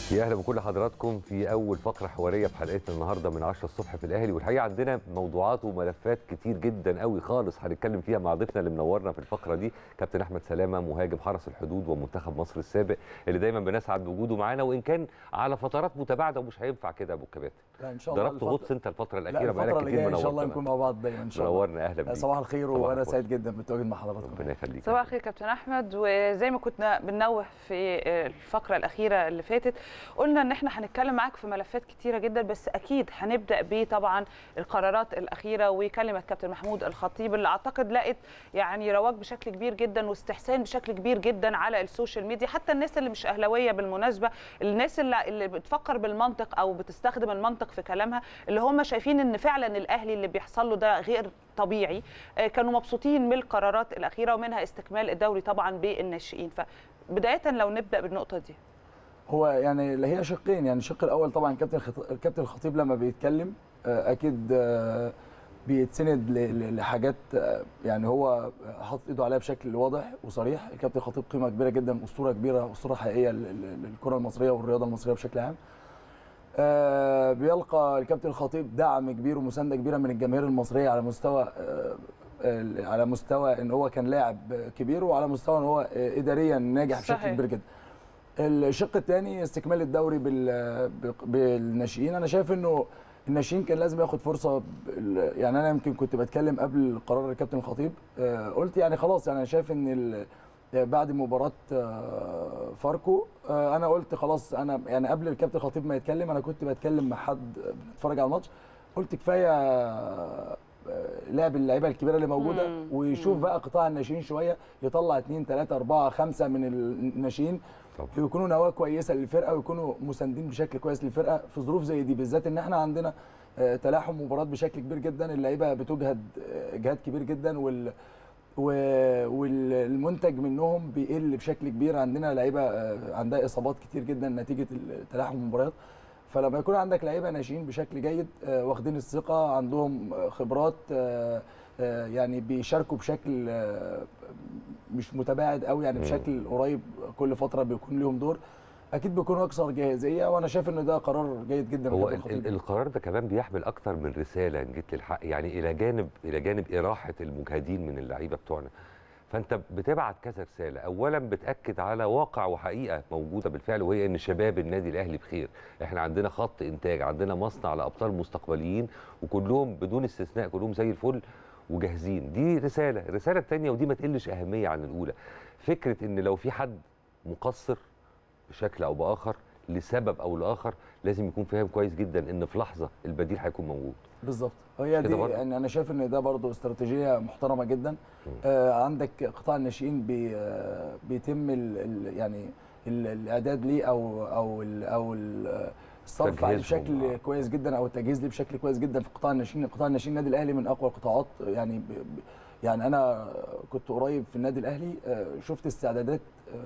يا اهلا بكل حضراتكم في اول فقره حواريه في حلقتنا النهارده من 10 الصبح في الاهلي والحقيقه عندنا موضوعات وملفات كتير جدا قوي خالص هنتكلم فيها مع ضيفنا اللي منورنا في الفقره دي كابتن احمد سلامه مهاجم حرس الحدود ومنتخب مصر السابق اللي دايما بنسعد بوجوده معانا وان كان على فترات متباعده ومش هينفع كده يا ابو الكباتن لا ان شاء الله ضربت الفترة- غطس انت الفتره لا الاخيره الفترة بقالك اللي كتير جايه ان شاء الله منورنا نكون مع بعض دايما ان شاء الله منورنا اهلا بيك صباح الخير صباح وانا الفل. سعيد جدا بالتواجد مع حضراتكم ربنا يخليك صباح الخير كابتن احمد وزي ما كنا بننوه في الفقره الاخيره اللي فاتت قلنا ان احنا هنتكلم معاك في ملفات كتيره جدا بس اكيد هنبدا بطبعا القرارات الاخيره وكلمه كابتن محمود الخطيب اللي اعتقد لقت يعني رواج بشكل كبير جدا واستحسان بشكل كبير جدا على السوشيال ميديا حتى الناس اللي مش اهلاويه بالمناسبه الناس اللي, اللي بتفكر بالمنطق او بتستخدم المنطق في كلامها اللي هم شايفين ان فعلا الاهلي اللي بيحصل له ده غير طبيعي آه، كانوا مبسوطين من القرارات الاخيره ومنها استكمال الدوري طبعا بالناشئين فبدايه لو نبدا بالنقطه دي هو يعني اللي هي شقين يعني الشق الاول طبعا كابتن الخط- الكابتن الخطيب لما بيتكلم آه، اكيد آه، بيتسند ل- ل- لحاجات آه، يعني هو حاطط ايده عليها بشكل واضح وصريح الكابتن الخطيب قيمه كبيره جدا اسطوره كبيره اسطوره حقيقيه لل- لل- للكره المصريه والرياضه المصريه بشكل عام آه، بيلقى الكابتن الخطيب دعم كبير ومسانده كبيره من الجماهير المصريه على مستوى آه، آه، على مستوى ان هو كان لاعب كبير وعلى مستوى ان هو آه، اداريا ناجح بشكل صحيح. كبير جدا الشق الثاني استكمال الدوري بال- بالناشئين انا شايف انه الناشئين كان لازم ياخد فرصه بال- يعني انا يمكن كنت بتكلم قبل قرار الكابتن الخطيب آه، قلت يعني خلاص يعني انا شايف ان ال- بعد مباراه آه، فاركو آه، انا قلت خلاص انا يعني قبل الكابتن الخطيب ما يتكلم انا كنت بتكلم مع حد بنتفرج على الماتش قلت كفايه آه، لعب اللعيبه الكبيره اللي موجوده مم. ويشوف بقى قطاع الناشئين شويه يطلع اثنين ثلاثه اربعه خمسه من الناشئين طبعا يكونوا نواه كويسه للفرقه ويكونوا مساندين بشكل كويس للفرقه في ظروف زي دي بالذات ان احنا عندنا آه، تلاحم مباريات بشكل كبير جدا اللعيبه بتجهد آه، اجهاد كبير جدا وال و- والمنتج منهم بيقل بشكل كبير عندنا لعيبه آه، عندها اصابات كتير جدا نتيجه تلاحم المباريات فلما يكون عندك لعيبه ناشئين بشكل جيد آه، واخدين الثقه عندهم آه، خبرات آه، آه، يعني بيشاركوا بشكل آه، مش متباعد قوي يعني مم. بشكل قريب كل فتره بيكون ليهم دور اكيد بيكونوا اكثر جاهزيه وانا شايف ان ده قرار جيد جدا من هو كابتن ال- ال- الخطيب. القرار ده كمان بيحمل اكتر من رساله ان جيت للحق يعني الى جانب الى جانب اراحه المجهدين من اللعيبه بتوعنا فانت بتبعت كذا رساله اولا بتاكد على واقع وحقيقه موجوده بالفعل وهي ان شباب النادي الاهلي بخير احنا عندنا خط انتاج عندنا مصنع لابطال مستقبليين وكلهم بدون استثناء كلهم زي الفل وجاهزين دي رساله الرساله الثانيه ودي ما تقلش اهميه عن الاولى فكره ان لو في حد مقصر بشكل او باخر لسبب او لاخر لازم يكون فاهم كويس جدا ان في لحظه البديل هيكون موجود بالظبط هي كده دي برضه؟ يعني انا شايف ان ده برضه استراتيجيه محترمه جدا آه عندك قطاع الناشئين بي آه بيتم ال ال يعني ال الاعداد ليه او او ال او ال الصرف عليه تجهيزهم، بشكل آه. كويس جدا او التجهيز ليه بشكل كويس جدا في قطاع الناشئين قطاع الناشئين النادي الاهلي من اقوى القطاعات يعني ب ب يعني انا كنت قريب في النادي الاهلي آه، شفت استعدادات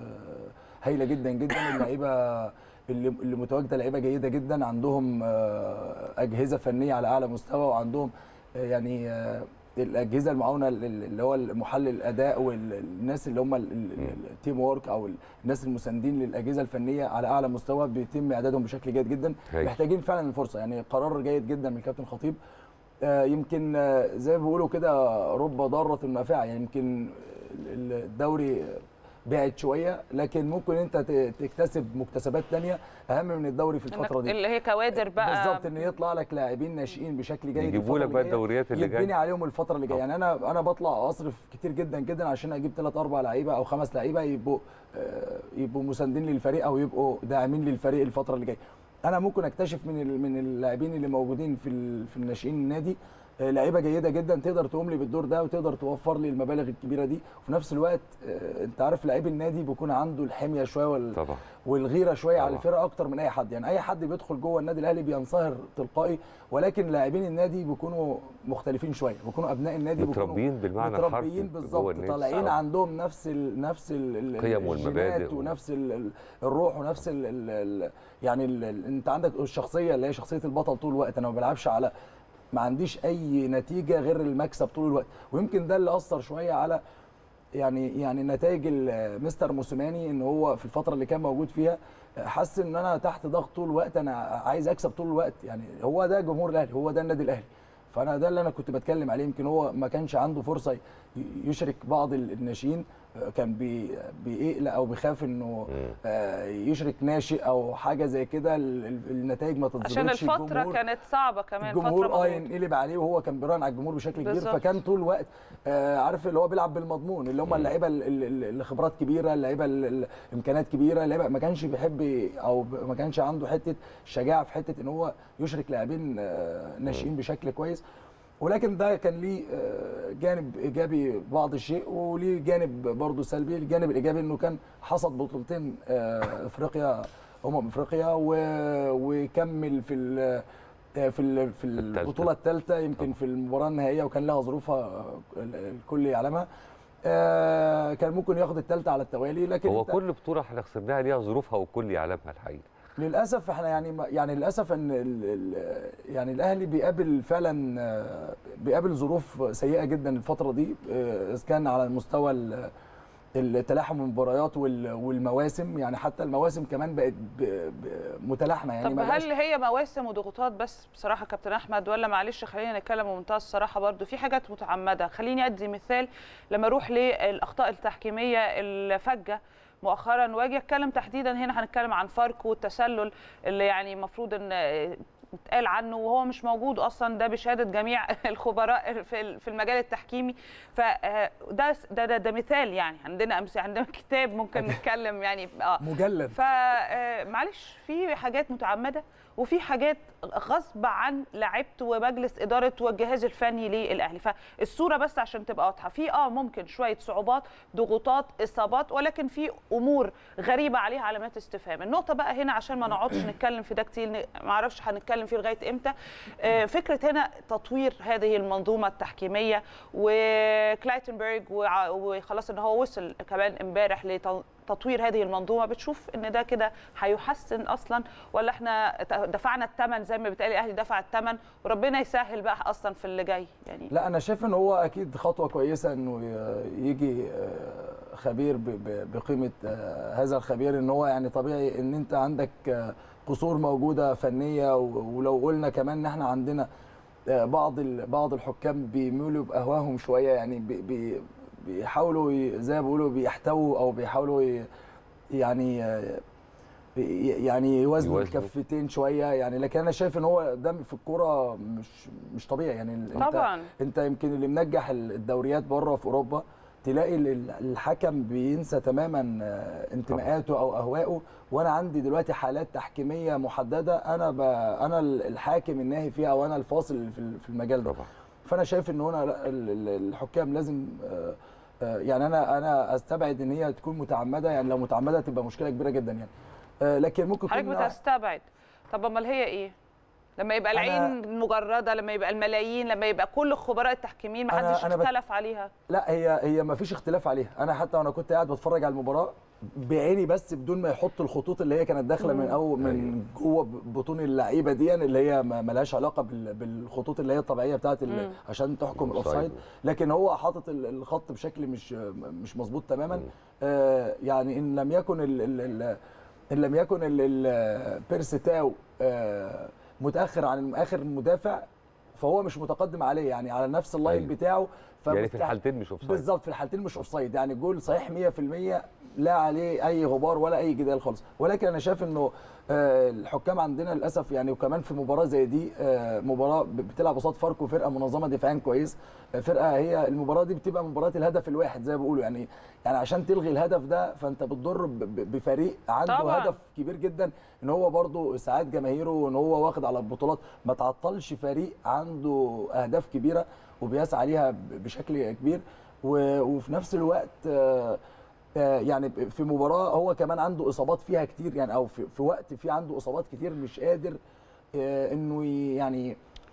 آه، هايله جدا جدا اللعيبه اللي اللي متواجده لعيبه جيده جدا عندهم آه، اجهزه فنيه على اعلى مستوى وعندهم آه، يعني آه، الاجهزه المعاونه لل- اللي هو محلل الاداء والناس اللي هم ال- ال- ال- التيم وورك او الناس المساندين للاجهزه الفنيه على اعلى مستوى بيتم اعدادهم بشكل جيد جدا هايل. محتاجين فعلا الفرصه يعني قرار جيد جدا من الكابتن خطيب آه، يمكن آه، زي ما بيقولوا كده رب ضاره نافعه يعني يمكن ال- الدوري بعد شويه لكن ممكن انت ت- تكتسب مكتسبات تانية اهم من الدوري في الفتره إنك دي اللي هي كوادر بقى بالظبط ان يطلع لك لاعبين ناشئين بشكل جيد يجيبوا الفترة لك اللي بقى جاية، الدوريات اللي يتبني جايه عليهم الفتره اللي جايه يعني انا انا بطلع اصرف كتير جدا جدا عشان اجيب ثلاث اربع لعيبه او خمس لعيبه يبقوا آه، يبقوا مساندين للفريق او يبقوا داعمين للفريق الفتره اللي جايه انا ممكن اكتشف من ال- من اللاعبين اللي موجودين في ال- في الناشئين النادي آه، لعيبه جيده جدا تقدر تقوم لي بالدور ده وتقدر توفر لي المبالغ الكبيره دي وفي نفس الوقت آه، انت عارف لعيب النادي بيكون عنده الحميه شويه وال... طبعا والغيره شويه على طبعا. الفرقه اكتر من اي حد يعني اي حد بيدخل جوه النادي الاهلي بينصهر تلقائي ولكن لاعبين النادي بيكونوا مختلفين شويه بيكونوا ابناء النادي بيكونوا متربيين بالمعنى الحرفي متربيين جوه بالظبط النادي. طالعين صح. عندهم نفس ال نفس ال ال- القيم والمبادئ الجينات و- ونفس ال ال الروح ونفس ال ال ال يعني ال ال انت عندك الشخصيه اللي هي شخصيه البطل طول الوقت انا ما بلعبش على ما عنديش اي نتيجه غير المكسب طول الوقت ويمكن ده اللي اثر شويه على يعني يعني نتائج ال- مستر موسيماني ان هو في الفتره اللي كان موجود فيها حاسس ان انا تحت ضغط طول الوقت انا عايز اكسب طول الوقت يعني هو ده جمهور الاهلي هو ده النادي الاهلي فانا ده اللي انا كنت بتكلم عليه يمكن هو ما كانش عنده فرصه ي- يشرك بعض الناشئين آه، كان بي بيقلق او بيخاف انه آه، يشرك ناشئ او حاجه زي كده ال- ال- النتائج ما تتظبطش عشان الفتره الجمهور- كانت صعبه كمان فتره الجمهور اه مضغوطة. ينقلب عليه وهو كان بيراهن على الجمهور بشكل كبير بالظبط. فكان طول الوقت آه عارف اللي هو بيلعب بالمضمون اللي هم اللعيبه ال- ال- ال- اللي خبرات كبيره اللعيبه ال- ال- الامكانيات كبيره اللعيبه ما كانش بيحب ي- او ب- ما كانش عنده حته شجاعه في حته ان هو يشرك لاعبين آه، ناشئين بشكل كويس ولكن ده كان ليه آه، جانب ايجابي بعض الشيء وليه جانب برضه سلبي الجانب الايجابي انه كان حصد بطولتين آه، افريقيا امم افريقيا و- وكمل في ال- آه، في ال- في التالتة. البطوله الثالثه يمكن في المباراه النهائيه وكان لها ظروفها آه، ال- الكل يعلمها آه، كان ممكن ياخد الثالثه على التوالي لكن هو أنت- كل بطوله احنا خسرناها ليها ظروفها والكل يعلمها الحقيقه للاسف احنا يعني ما- يعني للاسف ان ال ال يعني الاهلي بيقابل فعلا آه، بيقابل ظروف سيئه جدا الفتره دي آه، اذا كان على مستوى ال- التلاحم المباريات وال- والمواسم يعني حتى المواسم كمان بقت ب- ب- متلاحمه يعني طب ما بقاش- هل هي مواسم وضغوطات بس بصراحه كابتن احمد ولا معلش خلينا نتكلم بمنتهى الصراحه برضو في حاجات متعمده خليني ادي مثال لما اروح للاخطاء التحكيميه الفجه مؤخرا واجي اتكلم تحديدا هنا هنتكلم عن فاركو والتسلل اللي يعني المفروض ان اتقال عنه وهو مش موجود اصلا ده بشهاده جميع الخبراء في ال- في المجال التحكيمي فده ده, ده ده مثال يعني عندنا امثله عندنا كتاب ممكن نتكلم يعني اه مجلد فمعلش في حاجات متعمده وفي حاجات غصب عن لعيبه ومجلس اداره والجهاز الفني للاهلي فالصوره بس عشان تبقى واضحه في اه ممكن شويه صعوبات ضغوطات اصابات ولكن في امور غريبه عليها علامات استفهام النقطه بقى هنا عشان ما نقعدش نتكلم في ده كتير ن- ما اعرفش هنتكلم فيه لغايه امتى آه، فكره هنا تطوير هذه المنظومه التحكيميه وكلايتنبرج وع- وخلاص ان هو وصل كمان امبارح لتطوير هذه المنظومه بتشوف ان ده كده هيحسن اصلا ولا احنا ت- دفعنا الثمن زي ما بيتقال الاهلي دفع الثمن وربنا يسهل بقى اصلا في اللي جاي يعني لا انا شايف ان هو اكيد خطوه كويسه انه ي- يجي آه، خبير ب- ب- بقيمه آه، هذا الخبير ان هو يعني طبيعي ان انت عندك آه، قصور موجوده فنيه و- ولو قلنا كمان ان احنا عندنا آه، بعض ال- بعض الحكام بيميلوا باهواهم شويه يعني بي- بي- بيحاولوا ي- زي ما بيقولوا بيحتووا او بيحاولوا ي- يعني آه، ي- يعني يوازنوا يوازنوا. الكفتين شويه يعني لكن انا شايف ان هو ده في الكوره مش مش طبيعي يعني ال- انت طبعا انت يمكن اللي منجح ال- الدوريات بره في اوروبا تلاقي ال- ال- الحكم بينسى تماما آه، انتماءاته او اهوائه وانا عندي دلوقتي حالات تحكيميه محدده انا ب... انا ال- الحاكم الناهي فيها او انا الفاصل في ال- في المجال ده طبعا فانا شايف ان هنا لا، ال- ال- الحكام لازم آه، آه، يعني انا انا استبعد ان هي تكون متعمده يعني لو متعمده تبقى مشكله كبيره جدا يعني آه، لكن ممكن حضرتك يكون بتستبعد طب امال هي ايه لما يبقى أنا- العين مجرده لما يبقى الملايين لما يبقى كل خبراء التحكيمين ما أنا- حدش أنا بت- اختلف عليها لا هي هي ما فيش اختلاف عليها انا حتى وانا كنت قاعد بتفرج على المباراه بعيني بس بدون ما يحط الخطوط اللي هي كانت داخله من او من جوه بطون اللعيبه دي اللي هي ما ما لهاش علاقه بال- بالخطوط اللي هي الطبيعيه بتاعت ال- مم. عشان تحكم الأوفسايد. الاوفسايد لكن هو حاطط ال- الخط بشكل مش مش مظبوط تماما مم. آه يعني ان لم يكن ال ال ال ان لم يكن ال- ال- بيرس تاو آه متاخر عن اخر مدافع فهو مش متقدم عليه يعني على نفس اللاين أيوة. بتاعه يعني في فمستح- الحالتين مش اوفسايد بالظبط في الحالتين مش اوفسايد يعني الجول صحيح 100% لا عليه اي غبار ولا اي جدال خالص ولكن انا شايف انه آه، الحكام عندنا للاسف يعني وكمان في مباراه زي دي آه، مباراه ب- بتلعب قصاد فاركو فرقه منظمه دفاعيا كويس آه، فرقه هي المباراه دي بتبقى مباراه الهدف الواحد زي ما بيقولوا يعني يعني عشان تلغي الهدف ده فانت بتضر ب- ب- بفريق عنده طبعاً. هدف كبير جدا ان هو برضه ساعات جماهيره ان هو واخد على البطولات ما تعطلش فريق عنده اهداف كبيره وبيسعى ليها ب- بشكل كبير و- وفي نفس الوقت آه، آه، يعني في مباراه هو كمان عنده اصابات فيها كتير يعني او في, في وقت في عنده اصابات كتير مش قادر آه، انه ي- يعني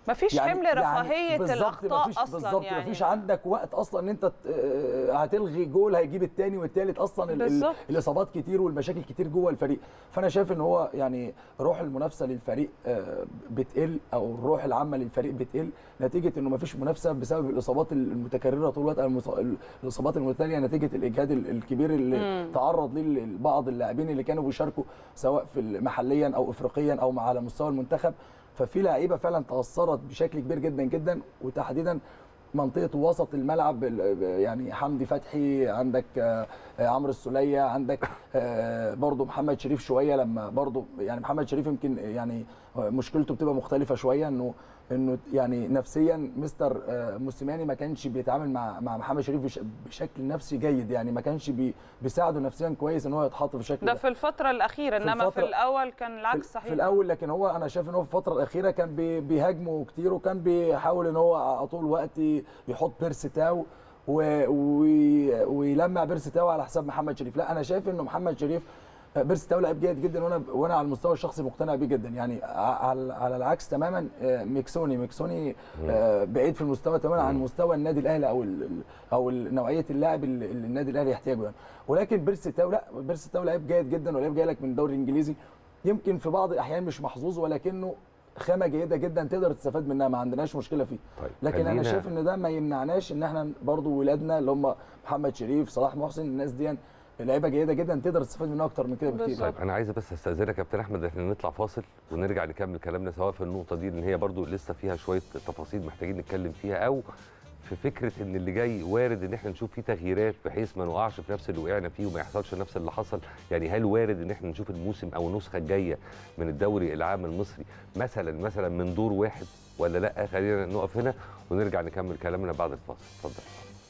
مفيش حمل رفاهيه بالظبط الاخطاء مفيش اصلا بالظبط يعني مفيش عندك وقت اصلا ان انت ت- آه، هتلغي جول هيجيب الثاني والثالث اصلا ال- ال- بالظبط. الاصابات كتير والمشاكل كتير جوه الفريق فانا شايف ان هو يعني روح المنافسه للفريق آه، بتقل او الروح العامه للفريق بتقل نتيجه انه مفيش منافسه بسبب الاصابات المتكرره طول الوقت أو المص- الاصابات المتتاليه نتيجه الاجهاد ال- الكبير اللي مم. تعرض ليه بعض اللاعبين اللي كانوا بيشاركوا سواء في محليا او افريقيا او على مستوى المنتخب ففي لعيبه فعلا تاثرت بشكل كبير جدا جدا وتحديدا منطقه وسط الملعب ال- يعني حمدي فتحي عندك آه، آه، عمرو السوليه عندك آه، برضو محمد شريف شويه لما برضو يعني محمد شريف يمكن يعني مشكلته بتبقى مختلفه شويه انه انه يعني نفسيا مستر آه، موسيماني ما كانش بيتعامل مع مع محمد شريف بش- بشكل نفسي جيد يعني ما كانش بي- بيساعده نفسيا كويس ان هو يتحط في الشكل ده في الفتره الاخيره في انما في الفترة- الاول كان العكس في, صحيح في الاول لكن هو انا شايف ان هو في الفتره الاخيره كان بي- بيهاجمه كتير وكان بيحاول ان هو على طول وقت يحط بيرسي تاو و- وي- ويلمع بيرسي تاو على حساب محمد شريف لا انا شايف انه محمد شريف بيرسي تاو لعيب جيد جدا وانا وانا على المستوى الشخصي مقتنع بيه جدا يعني ع- على, على العكس تماما آه، ميكسوني ميكسوني آه، بعيد في المستوى تماما عن مستوى النادي الاهلي او ال- ال- او ال- نوعيه اللاعب اللي اللي النادي الاهلي يحتاجه يعني ولكن بيرسي تاو لا بيرسي تاو لعيب جيد جدا ولعيب جاي لك من الدوري الانجليزي يمكن في بعض الاحيان مش محظوظ ولكنه خامه جيده جدا تقدر تستفاد منها ما عندناش مشكله فيه طيب لكن انا خلينا- شايف ان ده ما يمنعناش ان احنا برضو ولادنا اللي هم محمد شريف صلاح محسن الناس دي لعيبه جيده جدا تقدر تستفاد منها اكتر من كده بكتير بالظبط. طيب انا عايز بس استاذنك يا كابتن احمد احنا نطلع فاصل ونرجع نكمل كلامنا سواء في النقطه دي لان هي برضو لسه فيها شويه تفاصيل محتاجين نتكلم فيها او في فكره ان اللي جاي وارد ان احنا نشوف فيه تغييرات بحيث ما نقعش في نفس اللي وقعنا فيه وما يحصلش نفس اللي حصل يعني هل وارد ان احنا نشوف الموسم او النسخه الجايه من الدوري العام المصري مثلا مثلا من دور واحد ولا لا خلينا نقف هنا ونرجع نكمل كلامنا بعد الفاصل اتفضل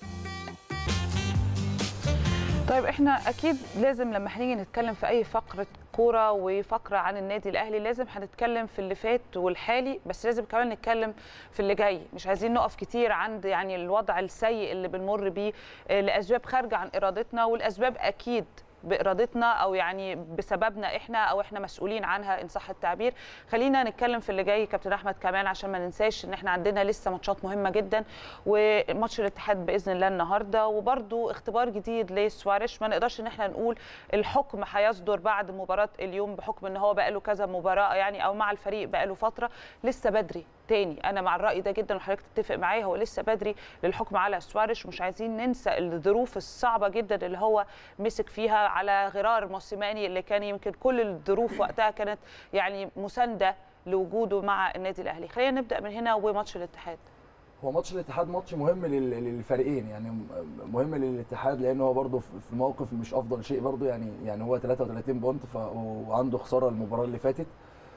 طيب احنا اكيد لازم لما هنيجي نتكلم في اي فقره كوره وفقره عن النادي الاهلي لازم هنتكلم في اللي فات والحالي بس لازم كمان نتكلم في اللي جاي مش عايزين نقف كتير عند يعني الوضع السيء اللي بنمر بيه آه، لاسباب خارجه عن ارادتنا والاسباب اكيد بارادتنا او يعني بسببنا احنا او احنا مسؤولين عنها ان صح التعبير خلينا نتكلم في اللي جاي كابتن احمد كمان عشان ما ننساش ان احنا عندنا لسه ماتشات مهمه جدا وماتش الاتحاد باذن الله النهارده وبرده اختبار جديد لسواريش ما نقدرش ان احنا نقول الحكم هيصدر بعد مباراه اليوم بحكم ان هو بقى له كذا مباراه يعني او مع الفريق بقى له فتره لسه بدري تاني انا مع الراي ده جدا وحضرتك تتفق معايا هو لسه بدري للحكم على سواريش ومش عايزين ننسى الظروف الصعبه جدا اللي هو مسك فيها على غرار موسيماني اللي كان يمكن كل الظروف وقتها كانت يعني مسانده لوجوده مع النادي الاهلي خلينا نبدا من هنا وماتش الاتحاد هو ماتش الاتحاد ماتش مهم لل- للفريقين يعني م- مهم للاتحاد لان هو برده في موقف مش افضل شيء برده يعني يعني هو 33 بونت ف وعنده خساره المباراه اللي فاتت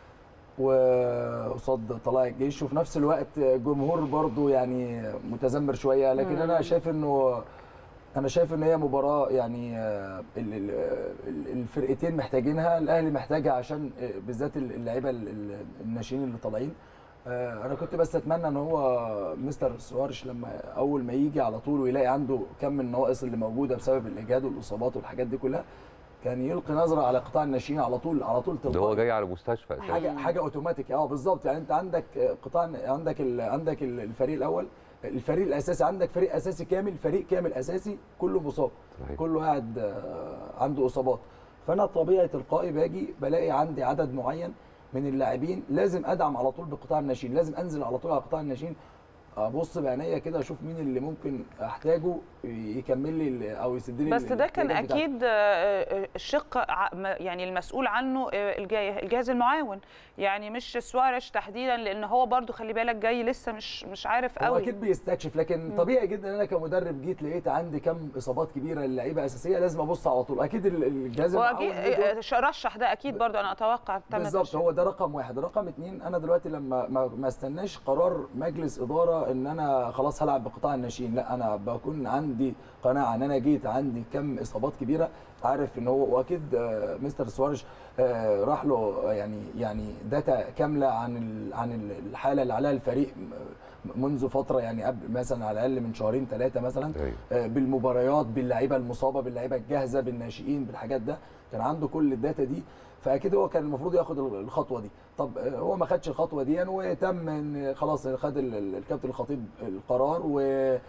وقصاد طلائع الجيش وفي نفس الوقت جمهور برده يعني متذمر شويه لكن انا شايف انه انا شايف ان هي مباراه يعني آه، ال- ال- ال- الفرقتين محتاجينها الاهلي محتاجها عشان آه، بالذات اللعيبه ال- ال- الناشئين اللي طالعين آه، انا كنت بس اتمنى ان هو مستر سوارش لما اول ما يجي على طول ويلاقي عنده كم من النواقص اللي موجوده بسبب الاجهاد والاصابات والحاجات دي كلها كان يلقي نظره على قطاع الناشئين على طول على طول ده هو تلقائي جاي على مستشفى أساساً. حاجه حاجه اوتوماتيك اه بالظبط يعني انت عندك قطاع عندك ال... عندك ال- الفريق الاول الفريق الاساسي عندك فريق اساسي كامل فريق كامل اساسي كله مصاب صحيح. كله قاعد آه، عنده اصابات فانا طبيعي تلقائي باجي بلاقي عندي عدد معين من اللاعبين لازم ادعم على طول بقطاع الناشئين لازم انزل على طول على قطاع الناشئين ابص بعينيا كده اشوف مين اللي ممكن احتاجه يكمل لي ال- او يسد لي بس ده كان الاحتياجات بتاعتي. اكيد آه، آه، الشق ع- م- يعني المسؤول عنه آه، الجاي- الجهاز المعاون يعني مش سواريش تحديدا لان هو برضو خلي بالك جاي لسه مش مش عارف هو قوي اكيد بيستكشف لكن طبيعي جدا ان انا كمدرب جيت لقيت عندي كم اصابات كبيره للعيبه اساسيه لازم ابص على طول اكيد ال- الجهاز هو المعاون أكيد- ليه دور. آه، ش- رشح ده اكيد برضو انا اتوقع تم بالظبط ترشيحه. هو ده رقم واحد رقم اتنين انا دلوقتي لما ما, ما استناش قرار مجلس اداره ان انا خلاص هلعب بقطاع الناشئين لا انا بكون عندي قناعه ان انا جيت عندي كم اصابات كبيره عارف ان هو واكيد آه، مستر سوارج آه، راح له يعني يعني داتا كامله عن ال- عن ال- الحاله اللي عليها الفريق م- منذ فتره يعني قبل مثلا على الاقل من شهرين ثلاثه مثلا أيوة. آه، بالمباريات باللعيبه المصابه باللعيبه الجاهزه بالناشئين بالحاجات ده كان عنده كل الداتا دي فاكيد هو كان المفروض ياخد الخطوه دي طب آه، هو ما خدش الخطوه دي وتم ان خلاص خد ال- ال- الكابتن الخطيب القرار و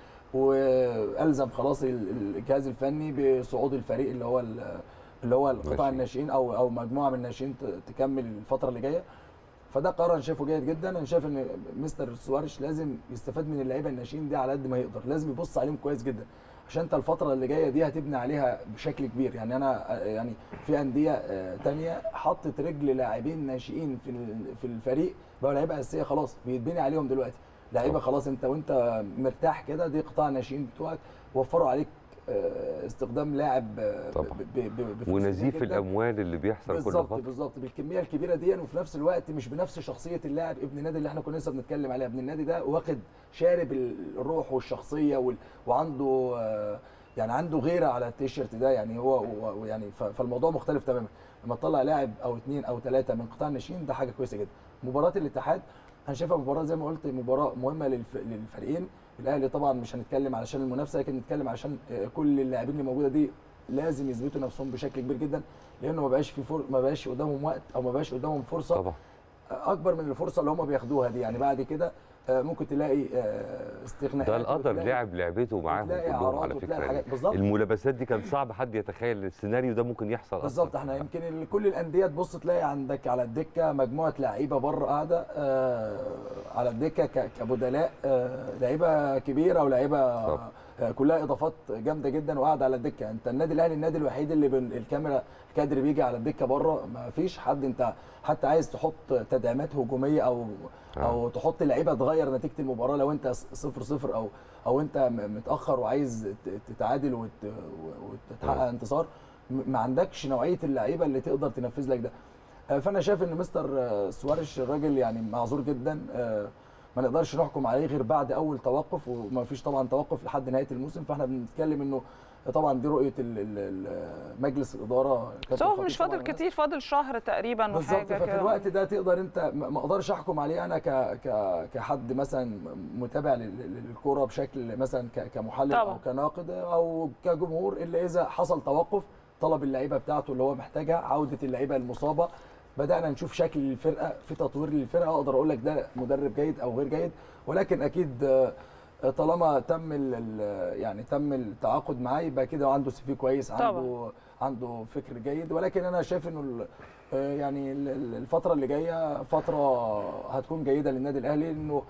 والزم خلاص ال- الجهاز الفني بصعود الفريق اللي هو ال- اللي هو القطاع ناشئين. الناشئين او او مجموعه من الناشئين ت- تكمل الفتره اللي جايه فده قرار انا شايفه جيد جدا انا شايف ان مستر سوارش لازم يستفاد من اللعيبه الناشئين دي على قد ما يقدر لازم يبص عليهم كويس جدا عشان انت الفتره اللي جايه دي هتبني عليها بشكل كبير يعني انا آه، يعني في انديه آه، تانية حطت رجل لاعبين ناشئين في ال- في الفريق بقوا لعيبه اساسيه خلاص بيتبني عليهم دلوقتي لعيبه طبعا. خلاص انت وانت مرتاح كده دي قطاع الناشئين بتوعك وفروا عليك آه، استخدام لاعب آه، طبعا. ب- ب- ب- بفلوس ونزيف كتير جداً. الاموال اللي بيحصل كل بالظبط فتره بالظبط بالكميه الكبيره دي وفي نفس الوقت مش بنفس شخصيه اللاعب ابن النادي اللي احنا كنا لسه بنتكلم عليه ابن النادي ده واخد شارب ال- الروح والشخصيه وال... وعنده آه، يعني عنده غيره على التيشيرت ده يعني هو هو- يعني ف- فالموضوع مختلف تماما لما تطلع لاعب او اثنين او ثلاثه من قطاع الناشئين ده حاجه كويسه جدا مباراه الاتحاد انا شايفها مباراه زي ما قلت مباراه مهمه للف... للفريقين الاهلي طبعا مش هنتكلم علشان المنافسه لكن نتكلم عشان آه، كل اللاعبين اللي موجوده دي لازم يثبتوا نفسهم بشكل كبير جدا لانه ما بقاش في فر... ما بقاش قدامهم وقت او ما بقاش قدامهم فرصه طبعا اكبر من الفرصه اللي هم بياخدوها دي يعني بعد كده آه، ممكن تلاقي آه، استغناءات ده القدر وتلاقي- لعب لعبته معاهم وتلاقي كلهم إعارات على وتلاقي فكره حاجات- يعني بالظبط. الملابسات دي كان صعب حد يتخيل السيناريو ده ممكن يحصل أصلاً. بالظبط احنا يمكن ال- كل الانديه تبص تلاقي عندك على الدكه مجموعه لعيبه بره قاعده آه، على الدكه ك- كبدلاء آه، لعيبه كبيره ولعيبه طب. آه، كلها اضافات جامده جدا وقاعده على الدكه انت النادي الاهلي النادي الوحيد اللي بن- الكاميرا الكادر بيجي على الدكه بره ما فيش حد انت حتى عايز تحط تدعيمات هجوميه او آه. او تحط لعيبه تغير نتيجه المباراه لو انت صفر صفر او او انت م- متاخر وعايز ت- تتعادل وت- وتتحقق آه. انتصار م- ما عندكش نوعيه اللعيبه اللي تقدر تنفذ لك ده آه، فانا شايف ان مستر آه، سوارش الراجل يعني معذور جدا آه، ما نقدرش نحكم عليه غير بعد اول توقف وما فيش طبعا توقف لحد نهايه الموسم فاحنا بنتكلم انه طبعا دي رؤيه ال- ال- ال- مجلس الاداره بس كابتن هو خطيب مش طبعاً فاضل والناس. كتير فاضل شهر تقريبا بالظبط وحاجه ففي كده الوقت ده تقدر انت ما ما اقدرش احكم عليه انا ك ك كحد مثلا متابع لل- لل- للكوره بشكل مثلا ك- كمحلل طبعا. او كناقد او كجمهور الا اذا حصل توقف طلب اللعيبه بتاعته اللي هو محتاجها عوده اللعيبه المصابه بدانا نشوف شكل الفرقه في تطوير للفرقه اقدر اقول لك ده مدرب جيد او غير جيد ولكن اكيد آه، طالما تم ال- ال- يعني تم التعاقد معاه يبقى كده عنده سي في كويس طبعا. عنده عنده فكر جيد ولكن انا شايف انه ال- آه، يعني ال- ال- الفتره اللي جايه فتره هتكون جيده للنادي الاهلي انه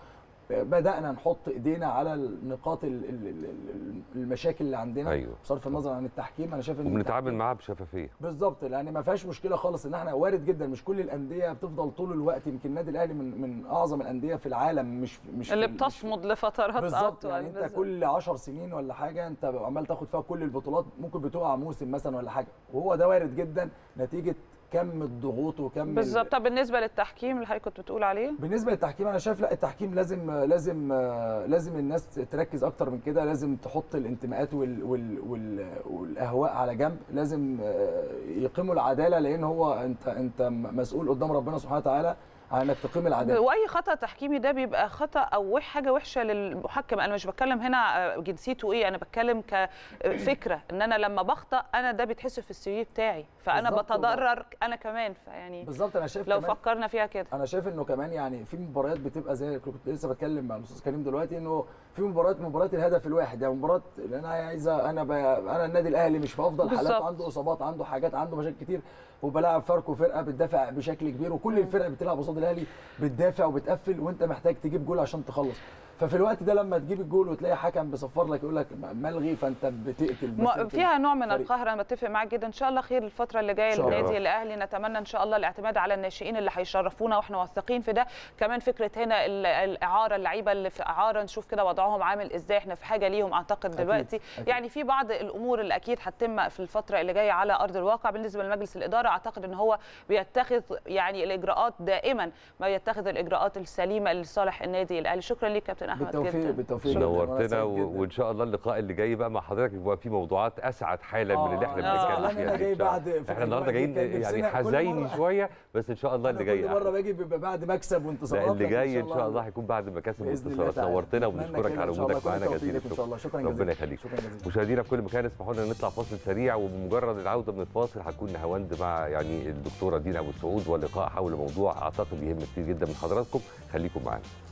بدانا نحط ايدينا على النقاط ال- ال- ال- ال- المشاكل اللي عندنا أيوه. بصرف النظر عن التحكيم انا شايف ان وبنتعامل التحكيم- معاه بشفافيه بالظبط يعني ما فيهاش مشكله خالص ان احنا وارد جدا مش كل الانديه بتفضل طول الوقت يمكن النادي الاهلي من من اعظم الانديه في العالم مش مش اللي مش- بتصمد لفترات بالظبط أطول. يعني انت بالظبط. كل 10 سنين ولا حاجه انت عمال تاخد فيها كل البطولات ممكن بتقع موسم مثلا ولا حاجه وهو ده وارد جدا نتيجه كم الضغوط وكم ال- بالظبط طب بالنسبه للتحكيم اللي حضرتك كنت بتقول عليه بالنسبه للتحكيم انا شايف لا التحكيم لازم لازم لازم الناس تركز اكتر من كده لازم تحط الانتماءات وال وال وال والاهواء على جنب لازم يقيموا العداله لان هو انت انت مسؤول قدام ربنا سبحانه وتعالى على انك تقيم العداله واي خطا تحكيمي ده بيبقى خطا او وح- حاجه وحشه للمحكم انا مش بتكلم هنا جنسيته ايه انا بتكلم كفكره ان انا لما بخطا انا ده بيتحسب في السي في بتاعي فانا بالظبط بتضرر انا كمان فيعني بالظبط انا شايف لو كمان فكرنا فيها كده انا شايف انه كمان يعني في مباريات بتبقى زي كنت لسه بتكلم مع الاستاذ كريم دلوقتي انه في مباريات مباريات الهدف الواحد يعني مباراه اللي انا عايزه انا ب... انا النادي الاهلي مش في افضل حالاته بالظبط. عنده اصابات عنده حاجات عنده مشاكل كتير وبلاعب فاركو فرقه بتدافع بشكل كبير وكل الفرق بتلعب قصاد الاهلي بتدافع وبتقفل وانت محتاج تجيب جول عشان تخلص ففي الوقت ده لما تجيب الجول وتلاقي حكم بيصفر لك يقول لك ملغي فانت بتقتل ما- مسيرة فيها نوع من الفريق. القهر انا بتفق معاك جدا ان شاء الله خير الفتره اللي جايه إن شاء الله. للنادي الاهلي نتمنى ان شاء الله الاعتماد على الناشئين اللي هيشرفونا واحنا واثقين في ده كمان فكره هنا ال- الاعاره اللعيبه اللي في اعاره نشوف كده وضعهم عامل ازاي احنا في حاجه ليهم اعتقد أكيد، دلوقتي أكيد. يعني في بعض الامور اللي اكيد هتتم في الفتره اللي جايه على ارض الواقع بالنسبه لمجلس الاداره اعتقد ان هو بيتخذ يعني الاجراءات دائما ما يتخذ الاجراءات السليمه لصالح النادي الاهلي شكرا ليك كابتن احمد بالتوفيق جدا بالتوفيق شكراً. جداً، وأنا نورتنا سعيد و- جداً. وان شاء الله اللقاء اللي جاي بقى مع حضرتك يبقى في موضوعات اسعد حالا من اللي احنا آه، بنتكلم زعلان فيها أنا دي جاي إن شاء الله. بعد في احنا النهارده الأجواء جايين دي كان يعني نفسنا كل حزيني مرة- شويه بس ان شاء الله اللي أنا جاي كل مره أحلى. باجي بيبقى بعد مكسب وانتصارات لا اللي لكن جاي ان شاء الله هيكون بعد مكاسب بإذن الله وانتصارات تعالى. نورتنا أتمنى وبنشكرك كده على إن شاء الله. وجودك كل معانا التوفيق جزيل ليك إن شاء الله. الشكر شكراً ربنا جزيلاً. يخليك شكراً جزيلاً. مشاهدينا في كل مكان اسمحوا لنا نطلع فاصل سريع وبمجرد العوده من الفاصل هتكون نهاوند مع يعني الدكتوره دينا ابو سعود ولقاء حول موضوع اعتقد يهم كتير جدا من حضراتكم خليكم معانا